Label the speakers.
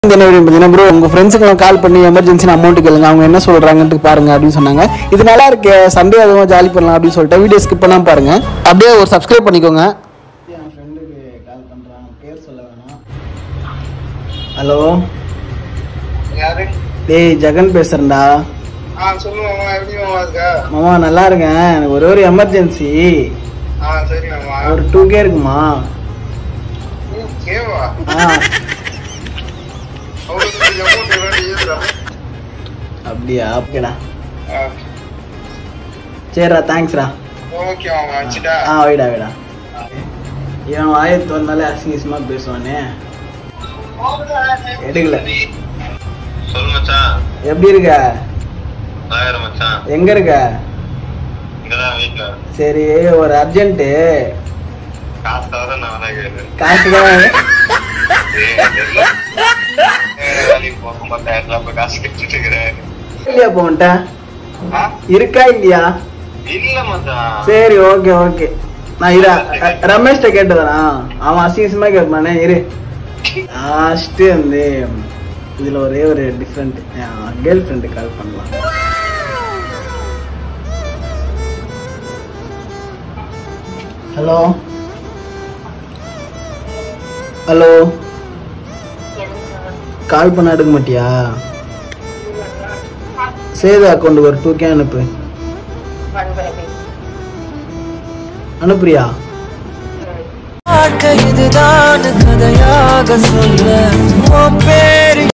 Speaker 1: என்ன அப்படின்னு பார்த்தீங்கன்னா ப்ரோ உங்கள் ஃப்ரெண்ட்ஸுக்கெல்லாம் கால் பண்ணி எமர்ஜென்சி அமௌண்ட் கேளுங்க அவங்க என்ன சொல்கிறாங்கன்ட்டு பாருங்க அப்படின்னு சொன்னாங்க இது நல்லா இருக்கு சண்டே அதுவும் ஜாலி பண்ணலாம் அப்படின்னு சொல்லிட்டு வீடியோ ஸ்கிப் பண்ணாம பாருங்க அப்படியே ஒரு சப்ஸ்கிரைப் பண்ணிக்கோங்க என் ஃப்ரெண்டுக்கு கால் பண்ணுறான் பேர் சொல்ல வேணாம் ஹலோ
Speaker 2: யாரு
Speaker 1: டேய் ஜெகன் பேசுறேன்டா
Speaker 2: ஆ சொல்லு மாமா எப்படி மாமா இருக்கா
Speaker 1: மாமா நல்லா இருக்கேன் எனக்கு ஒரே ஒரு எமர்ஜென்சி
Speaker 2: ஆ சரி மாமா
Speaker 1: ஒரு டூ கே இருக்குமா
Speaker 2: ஊ, கேவா
Speaker 1: ஆ
Speaker 2: அவங்களுக்கு அமௌண்ட் எவ்வளோ இருக்குதா
Speaker 1: அப்படியா ஓகேடா சரிடா தேங்க்ஸ்டா
Speaker 2: ஓகே மாமா வச்சுட்டா
Speaker 1: ஆ வைடா வைடா இவன் வாயத்து வந்தாலே அசிங்கமா பேசுவானே எடுக்கல
Speaker 3: சொல் மச்சான்
Speaker 1: எப்படி இருக்க
Speaker 3: நாகர மச்சான்
Speaker 1: எங்க இருக்க
Speaker 3: இங்கதான் வீட்டுல
Speaker 1: சரி ஒரு அர்ஜென்ட்டு
Speaker 3: காசு தவிர நான் வராது
Speaker 1: காசு தான்
Speaker 3: வேலைக்கு போக பத்தாயிரம் ரூபாய் இப்ப காசு கட்டிட்டு இருக்கிறேன்
Speaker 1: இல்லையா போன்ட்ட
Speaker 3: ஆ?
Speaker 1: இருக்கா இல்லையா
Speaker 3: இல்ல மச்சான்
Speaker 1: சரி ஓகே ஓகே நான் இரு அ- ரமேஷ்ட கேட்டு வரேன் அவன் அசிங்கமா கேட்பானே இரு லாஸ்ட்டு வந்து இதுல ஒரே ஒரு டிஃப்ரெண்ட் கேர்ள் ஃப்ரெண்டு கால் பண்ணலாம் ஹலோ ஹலோ கால் பண்ண எடுக்க மாட்டியா சேது அக்கௌண்ட் ஒரு டூ கே அனுப்பு அனுப்புறியா
Speaker 4: வாழ்க்கை இதுதான் கதையாக சொல்ல உன் பேரு